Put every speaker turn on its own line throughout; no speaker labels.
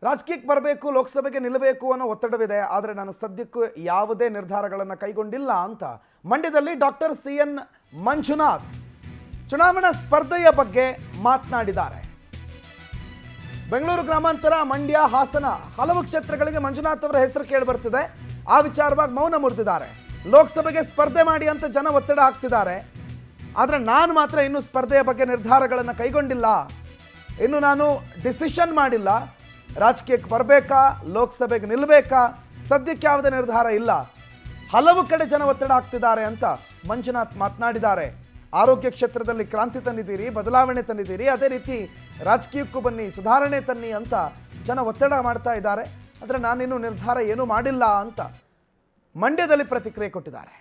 ರಾಜಕೀಯಕ್ಕೆ ಬರಬೇಕು ಲೋಕಸಭೆಗೆ ನಿಲ್ಲಬೇಕು ಅನ್ನೋ ಒತ್ತಡವಿದೆ ಆದರೆ ನಾನು ಸದ್ಯಕ್ಕೂ ಯಾವುದೇ ನಿರ್ಧಾರಗಳನ್ನು ಕೈಗೊಂಡಿಲ್ಲ ಅಂತ ಮಂಡ್ಯದಲ್ಲಿ ಡಾಕ್ಟರ್ ಸಿ ಎನ್ ಮಂಜುನಾಥ್ ಚುನಾವಣಾ ಸ್ಪರ್ಧೆಯ ಬಗ್ಗೆ ಮಾತನಾಡಿದ್ದಾರೆ ಬೆಂಗಳೂರು ಗ್ರಾಮಾಂತರ ಮಂಡ್ಯ ಹಾಸನ ಹಲವು ಕ್ಷೇತ್ರಗಳಿಗೆ ಮಂಜುನಾಥ್ ಅವರ ಹೆಸರು ಕೇಳಿ ಬರ್ತಿದೆ ಆ ವಿಚಾರವಾಗಿ ಮೌನ ಮುರಿದಿದ್ದಾರೆ ಲೋಕಸಭೆಗೆ ಸ್ಪರ್ಧೆ ಮಾಡಿ ಅಂತ ಜನ ಒತ್ತಡ ಹಾಕ್ತಿದ್ದಾರೆ ಆದರೆ ನಾನು ಮಾತ್ರ ಇನ್ನೂ ಸ್ಪರ್ಧೆಯ ಬಗ್ಗೆ ನಿರ್ಧಾರಗಳನ್ನು ಕೈಗೊಂಡಿಲ್ಲ ಇನ್ನು ನಾನು ಡಿಸಿಷನ್ ಮಾಡಿಲ್ಲ ರಾಜಕೀಯಕ್ಕೆ ಬರಬೇಕಾ ಲೋಕಸಭೆಗೆ ನಿಲ್ಲಬೇಕಾ ಸದ್ಯಕ್ಕೆ ಯಾವುದೇ ನಿರ್ಧಾರ ಇಲ್ಲ ಹಲವು ಕಡೆ ಜನ ಒತ್ತಡ ಹಾಕ್ತಿದ್ದಾರೆ ಅಂತ ಮಂಜುನಾಥ್ ಮಾತನಾಡಿದ್ದಾರೆ ಆರೋಗ್ಯ ಕ್ಷೇತ್ರದಲ್ಲಿ ಕ್ರಾಂತಿ ತಂದಿದ್ದೀರಿ ಬದಲಾವಣೆ ತಂದಿದ್ದೀರಿ ಅದೇ ರೀತಿ ರಾಜಕೀಯಕ್ಕೂ ಬನ್ನಿ ಸುಧಾರಣೆ ತನ್ನಿ ಅಂತ ಜನ ಒತ್ತಡ ಮಾಡ್ತಾ ಇದ್ದಾರೆ ಆದರೆ ನಾನಿನ್ನೂ ನಿರ್ಧಾರ ಏನೂ ಮಾಡಿಲ್ಲ ಅಂತ ಮಂಡ್ಯದಲ್ಲಿ ಪ್ರತಿಕ್ರಿಯೆ ಕೊಟ್ಟಿದ್ದಾರೆ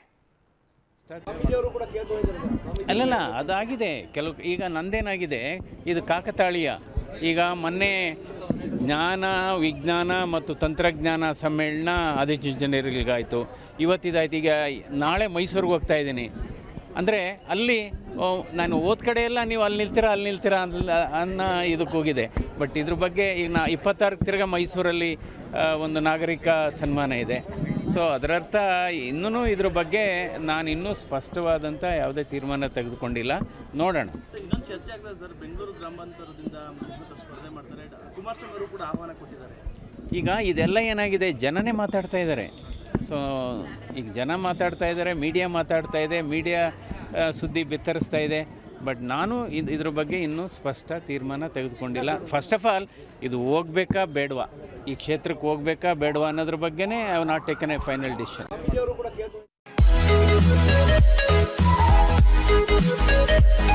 ಅಲ್ಲಲ್ಲ ಅದಾಗಿದೆ ಕೆಲವು ಈಗ ನಂದೇನಾಗಿದೆ ಇದು ಕಾಕತಾಳೀಯ ಈಗ ಮೊನ್ನೆ ಜ್ಞಾನ ವಿಜ್ಞಾನ ಮತ್ತು ತಂತ್ರಜ್ಞಾನ ಸಮ್ಮೇಳನ ಆದಿಚುಂಚನರಿಗಾಯಿತು ಇವತ್ತಿದಾಯ್ತು ಈಗ ನಾಳೆ ಮೈಸೂರಿಗೆ ಹೋಗ್ತಾ ಇದ್ದೀನಿ ಅಂದರೆ ಅಲ್ಲಿ ಆ, ನಾನು ಓದ್ ಕಡೆ ಎಲ್ಲ ನೀವು ಅಲ್ಲಿ ನಿಲ್ತೀರಾ ಅಲ್ಲಿ ನಿಲ್ತೀರಾ ಅಲ್ಲ ಅನ್ನೋ ಇದಕ್ಕೆ ಹೋಗಿದೆ ಬಟ್ ಇದ್ರ ಬಗ್ಗೆ ಈಗ ನಾ ಇಪ್ಪತ್ತಾರಕ್ಕೆ ತಿರ್ಗಾ ಮೈಸೂರಲ್ಲಿ ಆ, ಒಂದು ನಾಗರಿಕ ಸನ್ಮಾನ ಇದೆ ಸೊ ಅದರರ್ಥ ಇನ್ನೂ ಇದ್ರ ಬಗ್ಗೆ ನಾನು ಇನ್ನೂ ಸ್ಪಷ್ಟವಾದಂಥ ಯಾವುದೇ ತೀರ್ಮಾನ ತೆಗೆದುಕೊಂಡಿಲ್ಲ ನೋಡೋಣ
ಸರ್ ಇನ್ನೊಂದು ಚರ್ಚೆ ಆಗ್ತದೆ ಸರ್ ಬೆಂಗಳೂರು ಗ್ರಾಮಾಂತರದಿಂದ ಮಂಜುನಾಥ್ ಸ್ಪರ್ಧೆ ಮಾಡ್ತಾರೆ ಕುಮಾರಸ್ವಾಮಿ ಅವರು ಕೂಡ ಆಹ್ವಾನ ಕೊಟ್ಟಿದ್ದಾರೆ
ಈಗ ಇದೆಲ್ಲ ಏನಾಗಿದೆ ಜನನೇ ಮಾತಾಡ್ತಾ ಇದ್ದಾರೆ ಸೊ ಈಗ ಜನ ಮಾತಾಡ್ತಾ ಇದ್ದಾರೆ ಮೀಡಿಯಾ ಮಾತಾಡ್ತಾ ಇದೆ ಮೀಡಿಯಾ ಸುದ್ದಿ ಬಿತ್ತರಿಸ್ತಾ ಇದೆ ಬಟ್ ನಾನು ಇದು ಇದ್ರ ಬಗ್ಗೆ ಇನ್ನೂ ಸ್ಪಷ್ಟ ತೀರ್ಮಾನ ತೆಗೆದುಕೊಂಡಿಲ್ಲ ಫಸ್ಟ್ ಆಫ್ ಆಲ್ ಇದು ಹೋಗ್ಬೇಕಾ ಬೇಡವಾ ಈ ಕ್ಷೇತ್ರಕ್ಕೆ ಹೋಗ್ಬೇಕಾ ಬೇಡವಾ ಅನ್ನೋದ್ರ ಬಗ್ಗೆನೇ I not taken a final decision
ಅವರು ಕೂಡ ಕೇಳ್ಕೊಂಡು